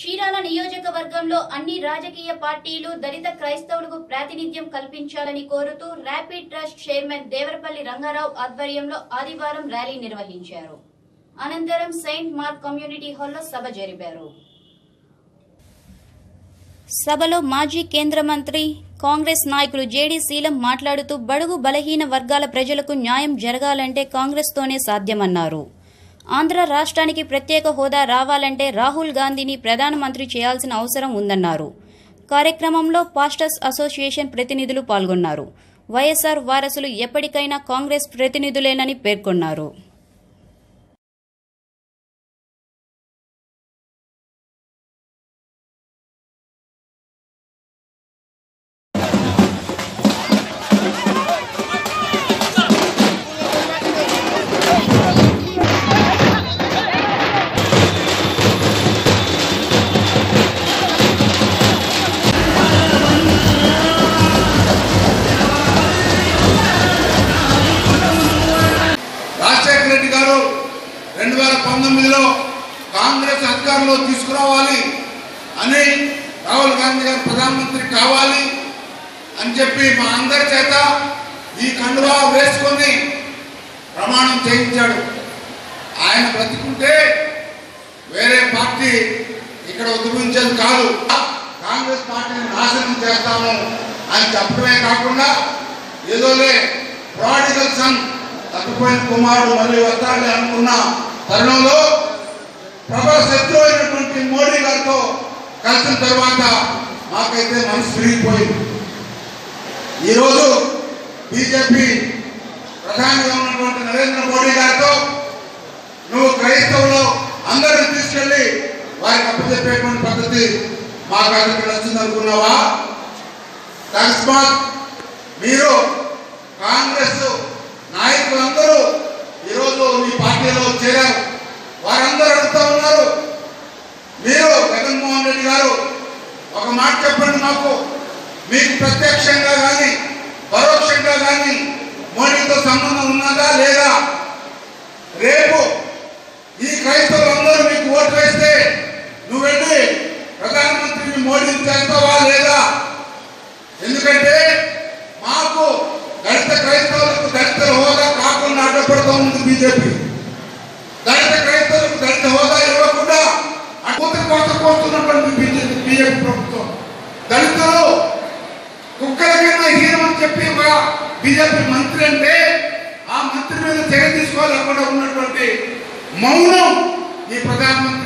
చీరాల నియోజకవర్గంలో అన్ని రాజకీయ పార్టీలు దళిత క్రైస్తవులకు ప్రాతినిధ్యం కల్పించాలని కోరుతూ rapid trust chairman Devarapalli Rangarao ఆధ్వర్యంలో ఆదివారం ర్యాలీ నిర్వహించారు అనంతరం సెయింట్ మార్క్ కమ్యూనిటీ హాల్లో సభ జరిపారు సభలో మాజీ కేంద్ర మంత్రి కాంగ్రెస్ నాయకులు జేడీ శీలం మాట్లాడుతూ బడుగు బలహీన వర్గాల ప్రజలకు న్యాయం జరగాలంటే కాంగ్రెస్తోనే సాధ్యమన్నారు ఆంధ్ర రాష్ట్రానికి ప్రత్యేక హోదా రావాలంటే రాహుల్ గాంధీని ప్రధానమంత్రి చేయాల్సిన అవసరం ఉందన్నారు కార్యక్రమంలో పాస్టర్స్ అసోసియేషన్ ప్రతినిధులు పాల్గొన్నారు వైఎస్ఆర్ వారసులు ఎప్పటికైనా కాంగ్రెస్ ప్రతినిధులేనని పేర్కొన్నారు రాజశేఖర రెడ్డి గారు రెండు వేల పంతొమ్మిదిలో కాంగ్రెస్ అధికారంలో తీసుకురావాలి అని రాహుల్ గాంధీ గారు ప్రధానమంత్రి కావాలి అని చెప్పి మా అందరి చేత ఈ కండువా వేసుకొని ప్రమాణం చేయించాడు ఆయన బ్రతికుంటే వేరే పార్టీ ఇక్కడ ఉద్యమించేది కాదు కాంగ్రెస్ పార్టీని నాశనం చేస్తాము అని చెప్పడమే కాకుండా ఏదోలే ప్రాడిగల్ సన్ తప్పిపోయిన కుమారుడు మళ్ళీ వస్తాడని అనుకున్న తరుణంలో ప్రబల శత్రువు అయినటువంటి మోడీ గారితో కలిసిన తర్వాత మాకైతే మనసు విరిగిపోయింది ఈరోజు బీజేపీ ప్రధానిగా ఉన్నటువంటి నరేంద్ర మోడీ గారితో నువ్వు క్రైస్తవులు అందరిని తీసుకెళ్ళి వారికి అప్పచెప్పేటువంటి పద్ధతి మాకు అక్కడికి నచ్చింది అనుకున్నావా తస్మాత్ మీరు కాంగ్రెస్ నాయకులందరూ ఈరోజు మీ పార్టీలో చేరారు వారందరూ అడుగుతా ఉన్నారు మీరు జగన్మోహన్ రెడ్డి గారు ఒక మాట చెప్పండి మాకు మీకు ప్రత్యక్షంగా కానీ పరోక్షంగా కానీ మోడీతో సంబంధం ఉన్నదా లేదా రేపు ఈ క్రైస్తవులందరూ మీకు ఓటు వేస్తే నువ్వు వెళ్ళి ప్రధానమంత్రిని మోడీని చేస్తావా లేదా ఎందుకంటే మాకు దళిత క్రైస్తవులకు దళిత హోదా కాకుండా అడ్డపడుతూ ఉంది బీజేపీ దళిత క్రైస్తవులకు దళిత హోదా ఇవ్వకుండా అద్భుత కోత కోస్తున్నటువంటి బీజేపీ బీజేపీ ప్రభుత్వం దళితులు కుక్కల కింద హీనం చెప్పి ఒక బీజేపీ మంత్రి అంటే ఆ మంత్రి మీద చర్య తీసుకోలేకుండా ఉన్నటువంటి మౌనం ఈ ప్రధానమంత్రి